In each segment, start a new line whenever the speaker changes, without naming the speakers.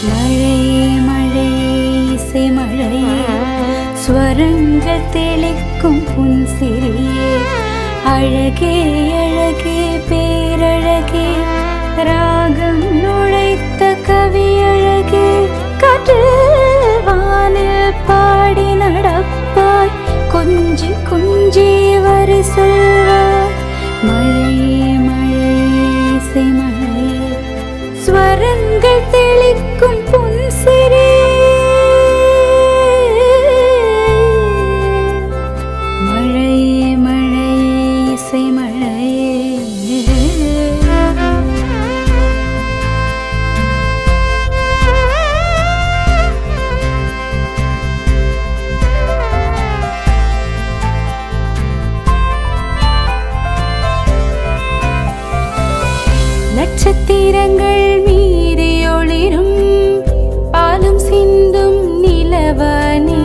மழையே மழையே இசை மழையே ஸ்வரங்கள் தெளிக்கும் புன்சிறியே அழகே அழகே பேரழகே ராகம் நுழைத்த கவி அழகே காற்று வானில் பாடி நடப்பாய் கொஞ்சி கொஞ்சி வரி சொல்வாய் மழையே மழையே இசை மழையே ஸ்வரங்கள் தெளிக்கும் புன்சிறே மழையே மழையே இசை மழையே நட்சத்திரங்கள் மீறி ஒளிரும் பாலும் சிந்தும் நிலவனே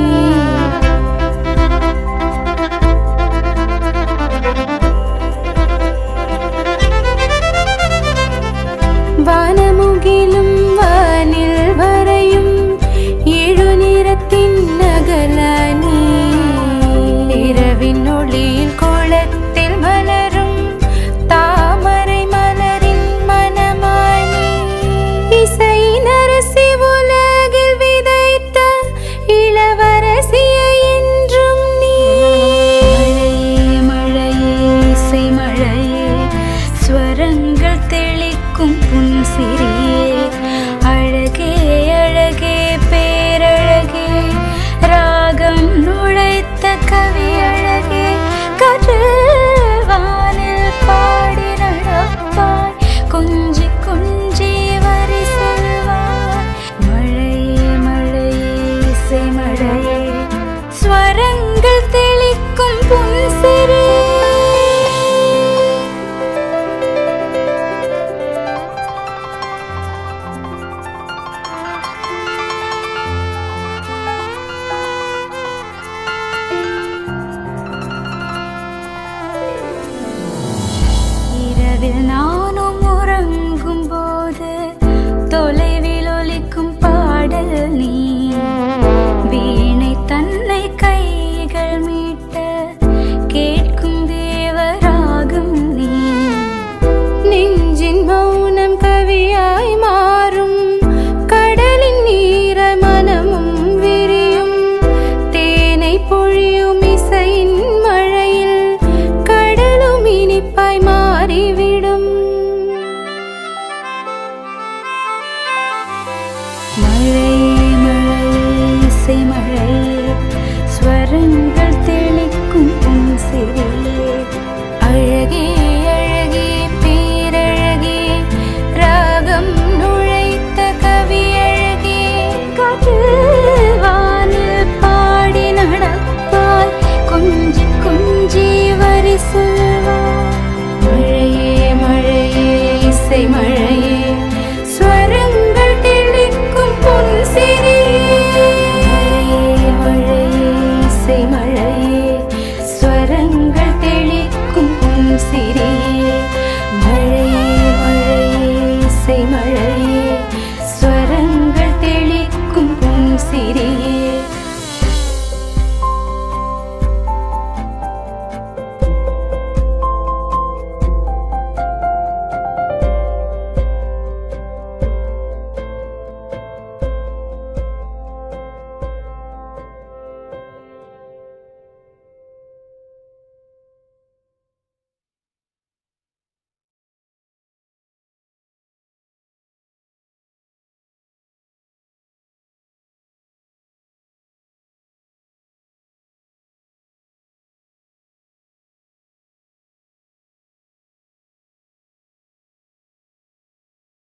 வானமுகிலும் வானில் வரையும் ஏழு நிறத்தின் நகலனே இரவின் ஒளியில் கோலத்தில் மலரும் தாமரை மலரின் மனமானி இசையின் அரசி உலகில் விதைத்த இளவரசியை என்றும் நீ மழையே மழையே இசை மழையே ஸ்வரங்கள் தெளிக்கும் புன்சிறியே அழகே அழகே பேரழகே ராகம் நுழைத்த கவி அழகே காற்று வானில் பாடி நடப்பாய் கொஞ்சி கொஞ்சி வரி சொல்வாய் மழையே மழையே இசை மழையே ஸ்வரங்கள் தெளிக்கும் புன்சிறே இரவில் நானும் உறங்கும் போது தொலைவில் ஒலிக்கும் பாடல் நீ வீணை தன்னை கைகள் மீட்ட கேட்கும் தேவராகம் நீ நெஞ்சின் மௌனம் கவியாய் மாறும் கடலின் நீர மனமும் விரியும் தேனை பொழியும் இசையின் மழையில் கடலும் இனிப்பாய் மாறிவிடும் மழையே மழையே இசை மழையே ஸ்வரங்கள் தெளிக்கும் புன்சிறியே அழகே அழகே பேரழகே ராகம் நுழைத்த கவி அழகே காற்று வானில் பாடி நடப்பாய் கொஞ்சி கொஞ்சி வரி சொல்வாய் மழையே மழையே இசை மழை